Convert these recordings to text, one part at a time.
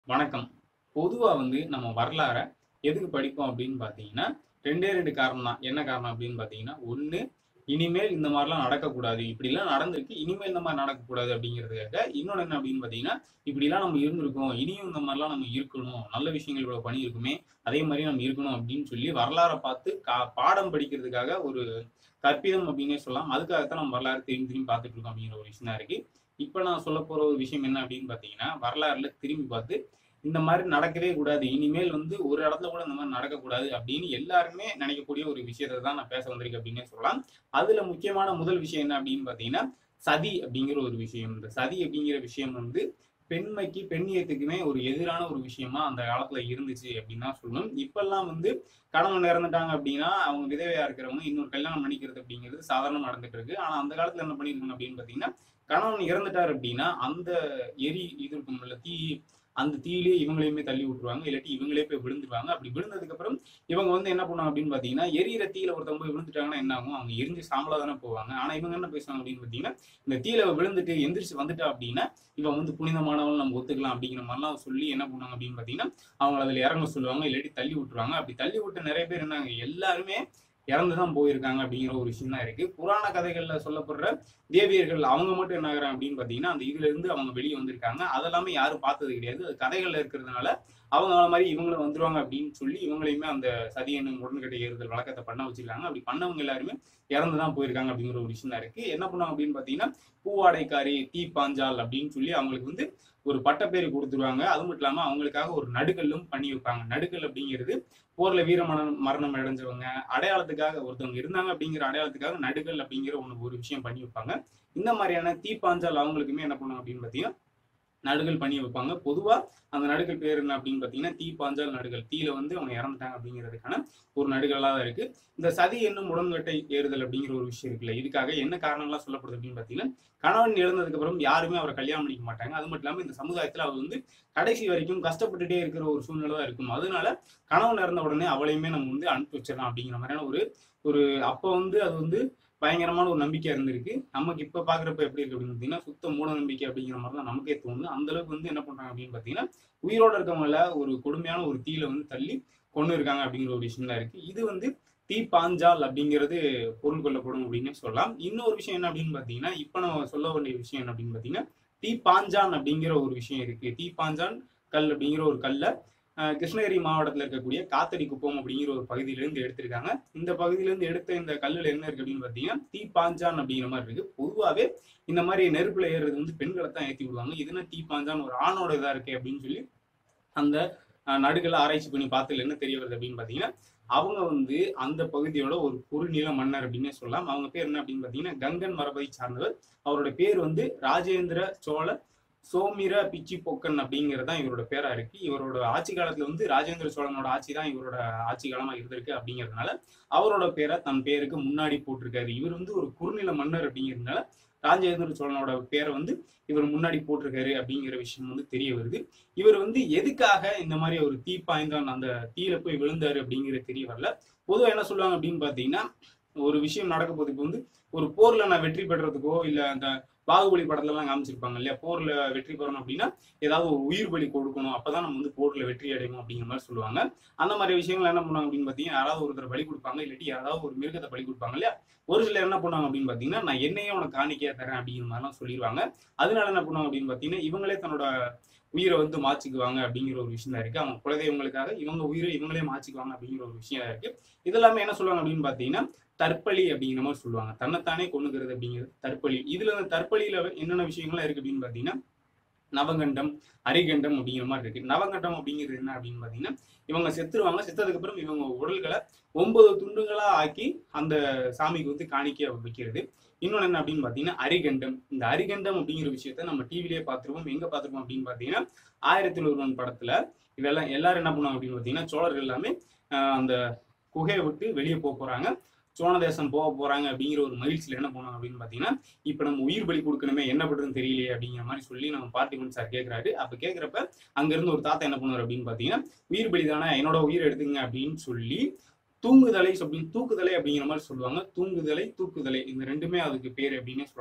வணக்கம் பொதுவா வந்து நம்ம வரலாறை எதுக்கு படிப்போம் அப்படின்னு பார்த்தீங்கன்னா ரெண்டே ரெண்டு காரணம் தான் என்ன காரணம் அப்படின்னு பார்த்தீங்கன்னா ஒன்று இனிமேல் இந்த மாதிரிலாம் நடக்கக்கூடாது இப்படிலாம் நடந்திருக்கு இனிமேல் இந்த மாதிரி நடக்கக்கூடாது அப்படிங்கிறதுக்காக இன்னொன்று என்ன அப்படின்னு பார்த்தீங்கன்னா இப்படிலாம் நம்ம இருந்திருக்கோம் இனியும் இந்த மாதிரிலாம் நம்ம இருக்கணும் நல்ல விஷயங்கள் இவ்வளோ பண்ணியிருக்குமே அதே மாதிரி நம்ம இருக்கணும் அப்படின்னு சொல்லி வரலாறை பார்த்து கா பாடம் படிக்கிறதுக்காக ஒரு கற்பிதம் அப்படின்னே சொல்லலாம் அதுக்காகத்தான் நம்ம வரலாறு திரும்பி திரும்பி பார்த்துட்டு இருக்கோம் அப்படிங்கிற ஒரு விஷயம் தான் இருக்கு இப்போ நான் சொல்ல போற ஒரு விஷயம் என்ன அப்படின்னு பார்த்தீங்கன்னா வரலாறுல திரும்பி பார்த்து இந்த மாதிரி நடக்கவே கூடாது இனிமேல் வந்து ஒரு இடத்துல கூட இந்த மாதிரி நடக்கக்கூடாது அப்படின்னு எல்லாருமே நினைக்கக்கூடிய ஒரு விஷயத்தை தான் நான் பேச வந்திருக்கேன் அப்படின்னே சொல்லலாம் அதுல முக்கியமான முதல் விஷயம் என்ன அப்படின்னு பார்த்தீங்கன்னா சதி அப்படிங்கிற ஒரு விஷயம் இந்த சதி அப்படிங்கிற விஷயம் வந்து பெண்மைக்கு பெண்ணியத்துக்குமே ஒரு எதிரான ஒரு விஷயமா அந்த காலத்துல இருந்துச்சு அப்படின்னு தான் சொல்லணும் இப்பெல்லாம் வந்து கணவன் இறந்துட்டாங்க அப்படின்னா அவங்க விதவையா இருக்கிறவங்க இன்னொரு கல்யாணம் பண்ணிக்கிறது அப்படிங்கிறது சாதாரணமா நடந்துட்டு இருக்கு ஆனா அந்த காலத்துல என்ன பண்ணிருக்காங்க அப்படின்னு பாத்தீங்கன்னா கணவன் இறந்துட்டார் அப்படின்னா அந்த எரி இது இருக்கும்ல தீ அந்த தீயிலேயே இவங்களையுமே தள்ளி விட்டுருவாங்க இல்லாட்டி இவங்களே போய் விழுந்துருவாங்க அப்படி விழுந்ததுக்கு அப்புறம் இவங்க வந்து என்ன பண்ணுவாங்க அப்படின்னு பாத்தீங்கன்னா எரியிற தீயில ஒருத்தவங்க போய் விழுந்துட்டாங்கன்னா என்ன ஆகும் அவங்க எரிஞ்சு சாம்பலா தானே போவாங்க ஆனா இவங்க என்ன பேசுவாங்க அப்படின்னு பாத்தீங்கன்னா இந்த தீயில விழுந்துட்டு எந்திரிச்சு வந்துட்டா அப்படின்னா இவன் வந்து புனிதமானவன் நம்ம ஒத்துக்கலாம் அப்படிங்கிற மாதிரிலாம் சொல்லி என்ன பண்ணுவாங்க அப்படின்னு பாத்தீங்கன்னா அவங்க அதுல இறங்க சொல்லுவாங்க இல்லாட்டி தள்ளி விட்டுருவாங்க அப்படி தள்ளி விட்டு நிறைய பேர் என்ன எல்லாருமே இறந்துதான் போயிருக்காங்க அப்படிங்கிற ஒரு விஷயம் தான் இருக்கு புராண கதைகள்ல சொல்லப்படுற தேவியர்கள் அவங்க மட்டும் என்ன ஆகுறாங்க அப்படின்னு பாத்தீங்கன்னா அந்த இதுல இருந்து அவங்க வெளியே வந்திருக்காங்க அதெல்லாமே யாரும் பார்த்தது கிடையாது அது கதைகள்ல இருக்கிறதுனால அவங்க அவங்கள மாதிரி இவங்களும் வந்துருவாங்க அப்படின்னு சொல்லி இவங்களையுமே அந்த சதி என்னும் உடன்கட்டை ஏறுதல் வழக்கத்தை பண்ண வச்சிருக்காங்க அப்படி பண்ணவங்க எல்லாருமே இறந்து தான் போயிருக்காங்க அப்படிங்கிற ஒரு விஷயம் தான் இருக்கு என்ன பண்ணுவாங்க அப்படின்னு பாத்தீங்கன்னா பூவாடைக்காரி தீ பாஞ்சால் அப்படின்னு சொல்லி அவங்களுக்கு வந்து ஒரு பட்டப்பேரு கொடுத்துருவாங்க அது மட்டும் இல்லாம அவங்களுக்காக ஒரு நடுக்கல்லும் பண்ணி வைப்பாங்க நடுக்கல் அப்படிங்கிறது போர்ல வீர மரணம் மரணம் அடைஞ்சவங்க அடையாளத்துக்காக ஒருத்தவங்க இருந்தாங்க அப்படிங்கிற அடையாளத்துக்காக நடுக்கல் அப்படிங்கிற ஒன்று ஒரு விஷயம் பண்ணி வைப்பாங்க இந்த மாதிரியான தீப்பாஞ்சால் அவங்களுக்குமே என்ன பண்ணுவாங்க அப்படின்னு பார்த்தீங்கன்னா நடுகள் பண்ணி வைப்பாங்க பொதுவா அந்த நடுகள் பேர் என்ன அப்படின்னு பார்த்தீங்கன்னா தீ பாஞ்சால் நடுகள் தீயில வந்து அவங்க இறந்துட்டாங்க அப்படிங்கிறதுக்கான ஒரு நடுகளா தான் இருக்கு இந்த சதி என்னும் உடன்கட்டை ஏறுதல் அப்படிங்கிற ஒரு விஷயம் இருக்குல்ல இதுக்காக என்ன காரணங்கள்லாம் சொல்லப்படுது அப்படின்னு பார்த்தீங்கன்னா கணவன் இழந்ததுக்கு அப்புறம் யாருமே அவரை கல்யாணம் பண்ணிக்க மாட்டாங்க அது மட்டும் இல்லாமல் இந்த சமுதாயத்தில் அவர் வந்து கடைசி வரைக்கும் கஷ்டப்பட்டுட்டே இருக்கிற ஒரு சூழ்நிலை தான் இருக்கும் அதனால கணவன் இறந்த உடனே அவளையுமே நம்ம வந்து அனுப்பி வச்சிடலாம் அப்படிங்கிற மாதிரியான ஒரு ஒரு அப்போ வந்து அது வந்து பயங்கரமான ஒரு நம்பிக்கை இருந்திருக்கு நமக்கு இப்ப பாக்குறப்ப எப்படி இருக்கு அப்படின்னு பாத்தீங்கன்னா சுத்த மூட நம்பிக்கை அப்படிங்கிற மாதிரி தான் நமக்கே தோணுது அந்த அளவுக்கு வந்து என்ன பண்றாங்க அப்படின்னு பாத்தீங்கன்னா உயிரோட இருக்கவங்கள ஒரு கொடுமையான ஒரு தீயில வந்து தள்ளி கொண்டு இருக்காங்க அப்படிங்கிற ஒரு விஷயம் தான் இருக்கு இது வந்து தீ பாஞ்சால் அப்படிங்கிறது பொருள் கொள்ளப்படும் அப்படின்னு சொல்லலாம் இன்னொரு விஷயம் என்ன அப்படின்னு பாத்தீங்கன்னா இப்ப நம்ம சொல்ல வேண்டிய விஷயம் என்ன அப்படின்னு பாத்தீங்கன்னா தீ பாஞ்சான் அப்படிங்கிற ஒரு விஷயம் இருக்கு தீ பாஞ்சான் கல் அப்படிங்கிற ஒரு கல்லை அஹ் கிருஷ்ணகிரி மாவட்டத்தில் இருக்கக்கூடிய காத்தடி குப்பம் அப்படிங்கிற ஒரு பகுதியிலேருந்து எடுத்திருக்காங்க இந்த பகுதியிலேருந்து எடுத்த இந்த கல்லில் என்ன இருக்கு அப்படின்னு பார்த்தீங்கன்னா தீ பாஞ்சான் அப்படிங்கிற மாதிரி இருக்கு பொதுவாகவே இந்த மாதிரி நெருப்புல ஏறுறது வந்து பெண்களை தான் ஏற்றி விடுவாங்க இதுனா தீ பாஞ்சான் ஒரு ஆணோட இதாக இருக்கு அப்படின்னு சொல்லி அந்த அஹ், நடுகளை ஆராய்ச்சி பண்ணி பார்த்ததுல என்ன தெரிய வருது அப்படின்னு பார்த்தீங்கன்னா அவங்க வந்து அந்த பகுதியோட ஒரு குறுநில மன்னர் அப்படின்னே சொல்லலாம் அவங்க பேர் என்ன அப்படின்னு பார்த்தீங்கன்னா கங்கன் மரபை சார்ந்தவர் அவரோட பேர் வந்து ராஜேந்திர சோழ சோமிர பிச்சி பொக்கன் அப்படிங்கிறது தான் இவரோட பேரா இருக்கு இவரோட ஆட்சி காலத்துல வந்து ராஜேந்திர சோழனோட ஆட்சி தான் இவரோட ஆட்சி காலமா இருந்திருக்கு அப்படிங்கிறதுனால அவரோட பேரை தன் பேருக்கு முன்னாடி போட்டிருக்காரு இவர் வந்து ஒரு குறுநில மன்னர் அப்படிங்கிறதுனால ராஜேந்திர சோழனோட பேரை வந்து இவர் முன்னாடி போட்டிருக்காரு அப்படிங்கிற விஷயம் வந்து தெரிய வருது இவர் வந்து எதுக்காக இந்த மாதிரி ஒரு தீ பாய்ந்தான் அந்த தீயில போய் விழுந்தாரு அப்படிங்கிறது தெரிய வரல பொதுவாக என்ன சொல்லுவாங்க அப்படின்னு பாத்தீங்கன்னா ஒரு விஷயம் நடக்க போது இப்போ வந்து ஒரு போர்ல நான் வெற்றி பெறதுக்கோ இல்ல அந்த பாகுபலி படத்துல எல்லாம் காமிச்சிருப்பாங்க இல்லையா போர்ல வெற்றி பெறணும் அப்படின்னா ஏதாவது ஒரு உயிர் பலி கொடுக்கணும் அப்பதான் நம்ம வந்து போர்ல வெற்றி அடையணும் அப்படிங்கிற மாதிரி சொல்லுவாங்க அந்த மாதிரி விஷயங்கள் என்ன பண்ணுவாங்க அப்படின்னு பாத்தீங்கன்னா யாராவது ஒருத்தர் பலி கொடுப்பாங்க இல்லாட்டி யாராவது ஒரு மிருகத்தை பலி கொடுப்பாங்க இல்லையா ஒரு சிலர் என்ன பண்ணுவாங்க அப்படின்னு பாத்தீங்கன்னா நான் என்னையே உனக்கு காணிக்கையா தரேன் அப்படிங்கிற மாதிரிலாம் சொல்லிடுவாங்க அதனால என்ன பண்ணுவாங்க அப்படின்னு பாத்தீங்கன்னா இவங்களே தன்னோட உயிரை வந்து மாச்சிக்குவாங்க அப்படிங்கிற ஒரு விஷயம் தான் இருக்கு அவங்க குலதெய்வங்களுக்காக இவங்க உயிரை இவங்களே மாச்சிக்குவாங்க அப்படிங்கிற ஒரு விஷயம் தான் இருக்கு இதெல்லாமே என்ன சொல்லுவாங்க அப்படின்னு பாத்தீங்கன்னா தற்பலி அப்படிங்கிற மாதிரி சொல்லுவாங்க தன்னைத்தானே கொண்டுக்கிறது அப்படிங்கிறது தற்பலி இதுல இந்த தற்பலியில என்னென்ன விஷயங்கள்லாம் இருக்கு அப்படின்னு பாத்தீங்கன்னா நவகண்டம் அரிகண்டம் அப்படிங்கிற மாதிரி இருக்கு நவகண்டம் அப்படிங்கிறது என்ன அப்படின்னு பாத்தீங்கன்னா இவங்க செத்துருவாங்க செத்ததுக்கு அப்புறம் இவங்க உடல்களை ஒன்பது துண்டுகளா ஆக்கி அந்த சாமிக்கு வந்து காணிக்கையா வைக்கிறது இன்னொன்று என்ன அப்படின்னு பார்த்தீங்கன்னா அரிகண்டம் இந்த அரிகண்டம் அப்படிங்கிற விஷயத்த நம்ம டிவிலேயே பார்த்துருப்போம் எங்க பார்த்துருப்போம் அப்படின்னு பார்த்தீங்கன்னா ஆயிரத்தில் ஒருவன் படத்துல இதெல்லாம் எல்லாரும் என்ன பண்ணுவாங்க அப்படின்னு பார்த்தீங்கன்னா சோழர்கள் எல்லாமே ஆஹ் அந்த குகையை விட்டு வெளியே போக போறாங்க சோழ தேசம் போக போறாங்க அப்படிங்கிற ஒரு மகிழ்ச்சியில் என்ன பண்ணுவாங்க அப்படின்னு பார்த்தீங்கன்னா இப்போ நம்ம உயிர் பலி கொடுக்கணுமே என்ன பண்றதுன்னு தெரியலையே அப்படிங்கிற மாதிரி சொல்லி நம்ம பார்த்திபன் சார் கேட்குறாரு அப்போ கேட்குறப்ப அங்கிருந்து ஒரு தாத்தா என்ன பண்ணுவார் அப்படின்னு பார்த்தீங்கன்னா உயிர் பலி தானே என்னோட உயிர் எடுத்துங்க அப்படின்னு சொல்லி தூங்குதலை அப்படின்னு தூக்குதலை அப்படிங்கிற மாதிரி சொல்லுவாங்க தூங்குதலை தூக்குதலை இந்த ரெண்டுமே அதுக்கு பேர் அப்படின்னே சொல்லலாம்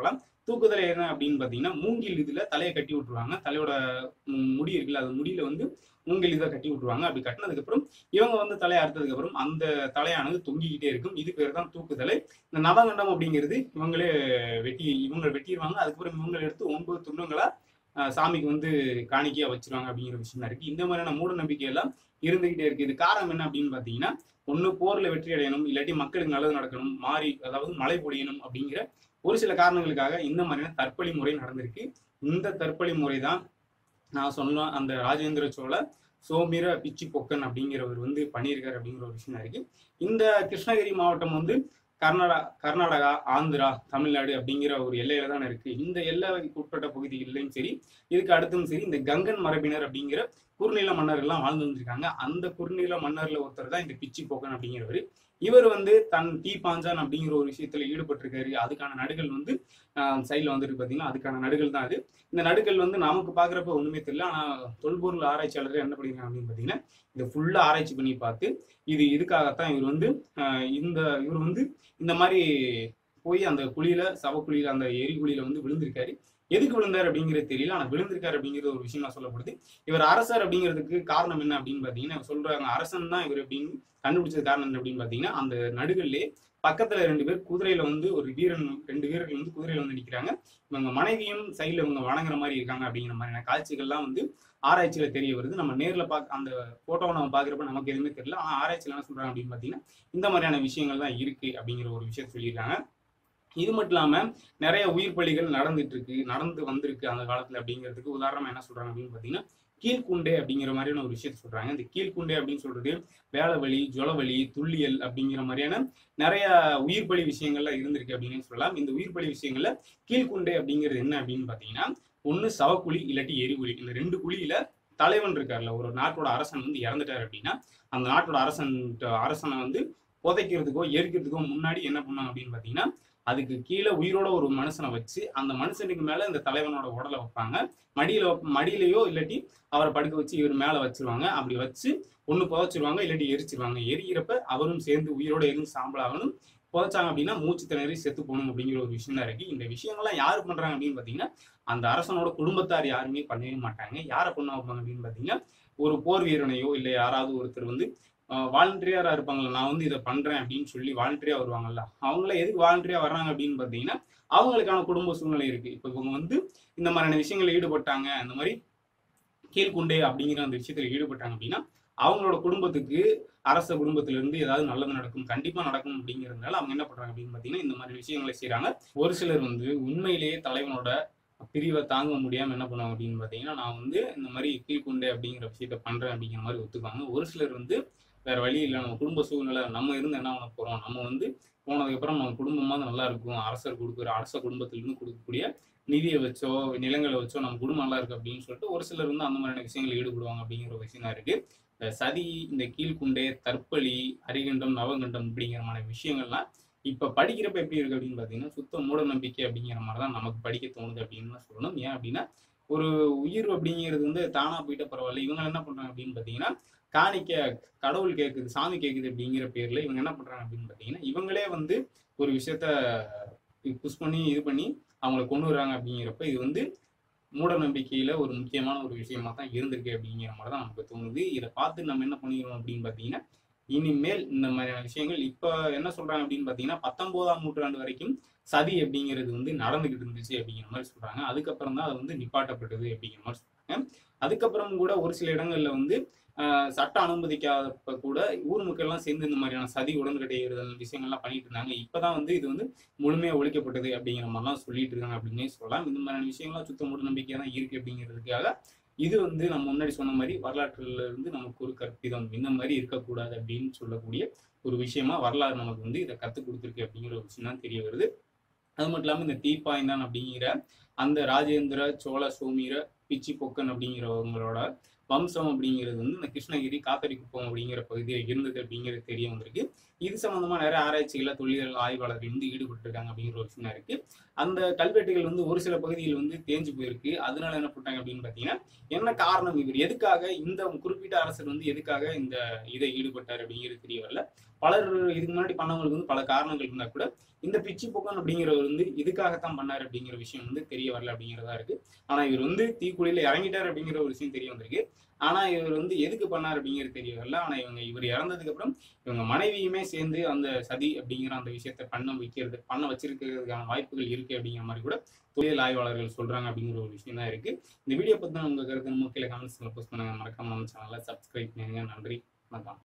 தூக்குதலை என்ன அப்படின்னு பார்த்தீங்கன்னா மூங்கில் இதுல தலையை கட்டி விட்டுருவாங்க தலையோட ம், முடி இருக்குல்ல அது முடியில வந்து மூங்கில் இதை கட்டி விட்டுருவாங்க அப்படி கட்டினதுக்கு அப்புறம் இவங்க வந்து தலையை அறுத்ததுக்கு அப்புறம் அந்த தலையானது தொங்கிக்கிட்டே இருக்கும் இது பேர் தான் தூக்குதலை இந்த நவகண்டம் அப்படிங்கிறது இவங்களே வெட்டி இவங்க வெட்டிடுவாங்க அதுக்கப்புறம் இவங்களை எடுத்து ஒன்பது துண்டங்களா ஆஹ், சாமிக்கு வந்து காணிக்கையா வச்சிருவாங்க அப்படிங்கிற விஷயம் தான் இருக்கு இந்த மாதிரியான மூட நம்பிக்கை எல்லாம் இருந்துகிட்டே இருக்கு இது காரணம் என்ன அப்படின்னு பார்த்தீங்கன்னா ஒண்ணு போர்ல வெற்றி அடையணும் இல்லாட்டி மக்களுக்கு நல்லது நடக்கணும் மாறி அதாவது மழை பொழியணும் அப்படிங்கிற ஒரு சில காரணங்களுக்காக இந்த மாதிரியான தற்பழி முறை நடந்திருக்கு இந்த தற்பழி முறை தான் நான் சொன்ன அந்த ராஜேந்திர சோழ சோமிர பிச்சி பொக்கன் அப்படிங்கிறவர் வந்து பண்ணியிருக்காரு அப்படிங்கிற ஒரு விஷயம் இருக்கு இந்த கிருஷ்ணகிரி மாவட்டம் வந்து கர்நாடகா கர்நாடகா ஆந்திரா தமிழ்நாடு அப்படிங்கிற ஒரு எல்லையில தான் இருக்கு இந்த எல்லைக்கு உட்பட்ட பகுதிகளிலும் சரி இதுக்கு அடுத்தும் சரி இந்த கங்கன் மரபினர் அப்படிங்கிற குறுநில மன்னர்கள்லாம் வாழ்ந்து வந்திருக்காங்க அந்த குறுநில மன்னர்ல ஒருத்தர் தான் இந்த பிச்சி போக்கன் அப்படிங்கிறவர் இவர் வந்து தன் தீ பாஞ்சான் அப்படிங்கிற ஒரு விஷயத்துல ஈடுபட்டிருக்காரு அதுக்கான நடுகள் வந்து சைட்ல வந்துட்டு பாத்தீங்கன்னா அதுக்கான நடுகள் தான் அது இந்த நடுகள் வந்து நமக்கு பாக்குறப்ப ஒண்ணுமே தெரியல ஆனா தொல்பொருள் ஆராய்ச்சியாளர்கள் என்ன பண்ணிருக்காங்க அப்படின்னு பாத்தீங்கன்னா இதை ஃபுல்லா ஆராய்ச்சி பண்ணி பார்த்து இது இதுக்காகத்தான் இவர் வந்து ஆஹ் இந்த இவர் வந்து இந்த மாதிரி போய் அந்த குழியில சவக்குழியில அந்த எரி குழியில வந்து விழுந்திருக்காரு எதுக்கு விழுந்தார் அப்படிங்கிறது தெரியல ஆனா விழுந்திருக்காரு அப்படிங்கிறது ஒரு விஷயம் நான் சொல்லப்படுது இவர் அரசர் அப்படிங்கிறதுக்கு காரணம் என்ன அப்படின்னு பாத்தீங்கன்னா இவர் சொல்றாங்க அரசன் தான் இவர் அப்படின்னு கண்டுபிடிச்சது காரணம் என்ன அப்படின்னு பாத்தீங்கன்னா அந்த நடுகள்லே பக்கத்துல ரெண்டு பேர் குதிரையில வந்து ஒரு வீரன் ரெண்டு வீரர்கள் வந்து குதிரையில வந்து நிக்கிறாங்க இவங்க மனைவியும் சைடுல இவங்க வணங்குற மாதிரி இருக்காங்க அப்படிங்கிற மாதிரியான காட்சிகள்லாம் வந்து ஆராய்ச்சியில தெரிய வருது நம்ம நேர்ல பார்க்க அந்த போட்டோவை நம்ம பாக்குறப்ப நமக்கு எதுவுமே தெரியல ஆனா ஆராய்ச்சியில என்ன சொல்றாங்க அப்படின்னு பாத்தீங்கன்னா இந்த மாதிரியான விஷயங்கள் தான் இருக்கு அப்படிங்கிற ஒரு விஷயத்த சொல்லியிருக்காங்க இது மட்டும் இல்லாம நிறைய உயிர் பலிகள் நடந்துட்டு இருக்கு நடந்து வந்திருக்கு அந்த காலத்துல அப்படிங்கிறதுக்கு உதாரணமா என்ன சொல்றாங்க அப்படின்னு பாத்தீங்கன்னா கீழ்குண்டே அப்படிங்கிற மாதிரியான ஒரு விஷயத்த சொல்றாங்க இந்த கீழ்குண்டே அப்படின்னு சொல்றது வேளவலி ஜொலவலி துல்லியல் அப்படிங்கிற மாதிரியான நிறைய உயிர் பலி விஷயங்கள்லாம் இருந்திருக்கு அப்படின்னு சொல்லலாம் இந்த உயிர் பலி விஷயங்கள்ல கீழ்குண்டே அப்படிங்கிறது என்ன அப்படின்னு பாத்தீங்கன்னா ஒண்ணு சவக்குழி இல்லாட்டி எரிகுழி இந்த ரெண்டு குழியில தலைவன் இருக்கார்ல ஒரு நாட்டோட அரசன் வந்து இறந்துட்டார் அப்படின்னா அந்த நாட்டோட அரசன் அரசனை வந்து புதைக்கிறதுக்கோ எரிக்கிறதுக்கோ முன்னாடி என்ன பண்ணாங்க அப்படின்னு பாத்தீங்கன்னா அதுக்கு கீழே உயிரோட ஒரு மனுஷனை வச்சு அந்த மனுஷனுக்கு மேல இந்த தலைவனோட உடலை வைப்பாங்க மடியில வைப்ப- மடியிலயோ இல்லாட்டி அவரை படுக்க வச்சு இவர் மேல வச்சிருவாங்க அப்படி வச்சு ஒண்ணு புதைச்சிருவாங்க இல்லாட்டி எரிச்சிருவாங்க எரிக்கிறப்ப அவரும் சேர்ந்து உயிரோட எரிஞ்சு சாம்பலாகணும் புதைச்சாங்க அப்படின்னா மூச்சு திணறி செத்து போகணும் அப்படிங்கிற ஒரு விஷயம் தான் இருக்கு இந்த விஷயங்கள்லாம் யாரு பண்றாங்க அப்படின்னு பாத்தீங்கன்னா அந்த அரசனோட குடும்பத்தார் யாருமே பண்ணவே மாட்டாங்க யாரை பண்ண வைப்பாங்க அப்படின்னு பாத்தீங்கன்னா ஒரு போர் வீரனையோ இல்லை யாராவது ஒருத்தர் வந்து வாலண்டியரா இருப்பாங்கல்ல நான் வந்து இதை பண்றேன் அப்படின்னு சொல்லி வாலண்டியரா வருவாங்கல்ல அவங்கள எதுக்கு வாலண்டியரா வர்றாங்க அப்படின்னு பாத்தீங்கன்னா அவங்களுக்கான குடும்ப சூழ்நிலை இருக்கு இப்போ இவங்க வந்து இந்த மாதிரியான விஷயங்கள்ல ஈடுபட்டாங்க இந்த மாதிரி கீழ்குண்டே அப்படிங்கிற அந்த விஷயத்துல ஈடுபட்டாங்க அப்படின்னா அவங்களோட குடும்பத்துக்கு அரச குடும்பத்துல இருந்து ஏதாவது நல்லது நடக்கும் கண்டிப்பா நடக்கும் அப்படிங்கிறதுனால அவங்க என்ன பண்றாங்க அப்படின்னு பாத்தீங்கன்னா இந்த மாதிரி விஷயங்களை செய்றாங்க ஒரு சிலர் வந்து உண்மையிலேயே தலைவனோட பிரிவை தாங்க முடியாம என்ன பண்ணுவாங்க அப்படின்னு பாத்தீங்கன்னா நான் வந்து இந்த மாதிரி கீழ்குண்டே அப்படிங்கிற விஷயத்த பண்றேன் அப்படிங்கிற மாதிரி ஒத்துக்குவாங்க ஒரு சிலர் வந்து வேற வழி இல்லை நம்ம குடும்ப சூழ்நிலை நம்ம இருந்து என்ன பண்ண போறோம் நம்ம வந்து போனதுக்கு அப்புறம் நம்ம குடும்பமாவது நல்லா இருக்கும் அரசர் கொடுக்குற அரச குடும்பத்திலிருந்து கொடுக்கக்கூடிய நிதியை வச்சோ நிலங்களை வச்சோ நம்ம குடும்பம் நல்லா இருக்கு அப்படின்னு சொல்லிட்டு ஒரு சிலர் வந்து அந்த மாதிரியான விஷயங்கள் ஈடுபடுவாங்க அப்படிங்கிற ஒரு விஷயம் தான் இருக்கு இந்த சதி இந்த கீழ்குண்டே தற்பலி அரிகண்டம் நவகண்டம் அப்படிங்கிற மாதிரி விஷயங்கள்லாம் இப்ப படிக்கிறப்ப எப்படி இருக்கு அப்படின்னு பாத்தீங்கன்னா சுத்த மூட நம்பிக்கை அப்படிங்கிற மாதிரி தான் நமக்கு படிக்க தோணுது அப்படின்னு தான் சொல்லணும் ஏன் அப்படின்னா ஒரு உயிர் அப்படிங்கிறது வந்து தானா போயிட்ட பரவாயில்ல இவங்க என்ன பண்றாங்க அப்படின்னு பாத்தீங்கன்னா காணிக்க கடவுள் கேக்குது சாமி கேக்குது அப்படிங்கிற பேர்ல இவங்க என்ன பண்றாங்க அப்படின்னு பாத்தீங்கன்னா இவங்களே வந்து ஒரு விஷயத்த புஷ் பண்ணி இது பண்ணி அவங்கள கொண்டு வர்றாங்க அப்படிங்கிறப்ப இது வந்து மூட நம்பிக்கையில ஒரு முக்கியமான ஒரு விஷயமா தான் இருந்திருக்கு அப்படிங்கிற மாதிரி தான் நமக்கு தோணுது இதை பார்த்து நம்ம என்ன பண்ணிடுறோம் அப்படின்னு பாத்தீங்கன்னா இனிமேல் இந்த மாதிரியான விஷயங்கள் இப்ப என்ன சொல்றாங்க அப்படின்னு பாத்தீங்கன்னா பத்தொன்பதாம் நூற்றாண்டு வரைக்கும் சதி அப்படிங்கிறது வந்து நடந்துகிட்டு இருந்துச்சு அப்படிங்கிற மாதிரி சொல்றாங்க அதுக்கப்புறம் தான் அது வந்து நிப்பாட்டப்பட்டது அப்படிங்கிற மாதிரி சொல்றாங்க அதுக்கப்புறம் கூட ஒரு சில இடங்கள்ல வந்து ஆஹ், சட்ட அனுமதிக்காதப்ப கூட ஊர் மக்கள் எல்லாம் சேர்ந்து இந்த மாதிரியான சதி உடன்கட்டை ஏறுதல் விஷயங்கள்லாம் பண்ணிட்டு இருந்தாங்க இப்பதான் வந்து இது வந்து முழுமையா ஒழிக்கப்பட்டது அப்படிங்கிற மாதிரிலாம் சொல்லிட்டு இருக்காங்க அப்படின்னே சொல்லலாம் இந்த மாதிரியான விஷயங்கள்லாம் சுத்த மூட நம்பிக்கையா தான் இருக்கு அப்படிங்கிறதுக்காக இது வந்து நம்ம முன்னாடி சொன்ன மாதிரி வரலாற்றுல இருந்து நமக்கு ஒரு கற்பிதம் இந்த மாதிரி இருக்கக்கூடாது அப்படின்னு சொல்லக்கூடிய ஒரு விஷயமா வரலாறு நமக்கு வந்து இதை கற்றுக் கொடுத்துருக்கு அப்படிங்கிற ஒரு விஷயம் தான் தெரிய வருது அது மட்டும் இல்லாமல் இந்த தீப்பாய்ந்தான் அப்படிங்கிற அந்த ராஜேந்திர சோழ சோமீர பிச்சி பொக்கன் அப்படிங்கிறவங்களோட வம்சம் அப்படிங்கிறது வந்து இந்த கிருஷ்ணகிரி காத்தடிக்குப்பம் அப்படிங்கிற பகுதியில் இருந்தது அப்படிங்கிறது தெரிய வந்திருக்கு இது சம்பந்தமா நிறைய ஆராய்ச்சிகளை தொழில்கள் ஆய்வாளர்கள் வந்து ஈடுபட்டு இருக்காங்க அப்படிங்கிற ஒரு விஷயம் இருக்கு அந்த கல்வெட்டுகள் வந்து ஒரு சில பகுதியில் வந்து தேஞ்சு போயிருக்கு அதனால என்ன பண்ணிட்டாங்க அப்படின்னு பார்த்தீங்கன்னா என்ன காரணம் இவர் எதுக்காக இந்த குறிப்பிட்ட அரசர் வந்து எதுக்காக இந்த இதை ஈடுபட்டார் அப்படிங்கிறது தெரிய வரல பலர் இதுக்கு முன்னாடி பண்ணவங்களுக்கு வந்து பல காரணங்கள் இருந்தா கூட இந்த பிச்சி பொக்கன் அப்படிங்கிறவர் வந்து இதுக்காகத்தான் பண்ணார் அப்படிங்கிற விஷயம் வந்து தெரிய வரல அப்படிங்கிறதா இருக்கு ஆனா இவர் வந்து தீக்குழியில இறங்கிட்டார் அப்படிங்கிற ஒரு விஷயம் தெரிய வந்திருக்கு ஆனா இவர் வந்து எதுக்கு பண்ணார் அப்படிங்கிறது தெரிய வரல ஆனா இவங்க இவர் இறந்ததுக்கு அப்புறம் இவங்க மனைவியுமே சேர்ந்து அந்த சதி அப்படிங்கிற அந்த விஷயத்த பண்ண வைக்கிறது பண்ண வச்சிருக்கிறதுக்கான வாய்ப்புகள் இருக்கு அப்படிங்கிற மாதிரி கூட தொழில் ஆய்வாளர்கள் சொல்றாங்க அப்படிங்கிற ஒரு விஷயம் தான் இருக்கு இந்த வீடியோ பத்தின உங்க கருத்து முக்கிய கமெண்ட்ஸ்ல போஸ்ட் பண்ணுங்க மறக்காம நம்ம சேனலை சப்ஸ்கிரைப் பண்ணுங்க நன்றி வணக்கம்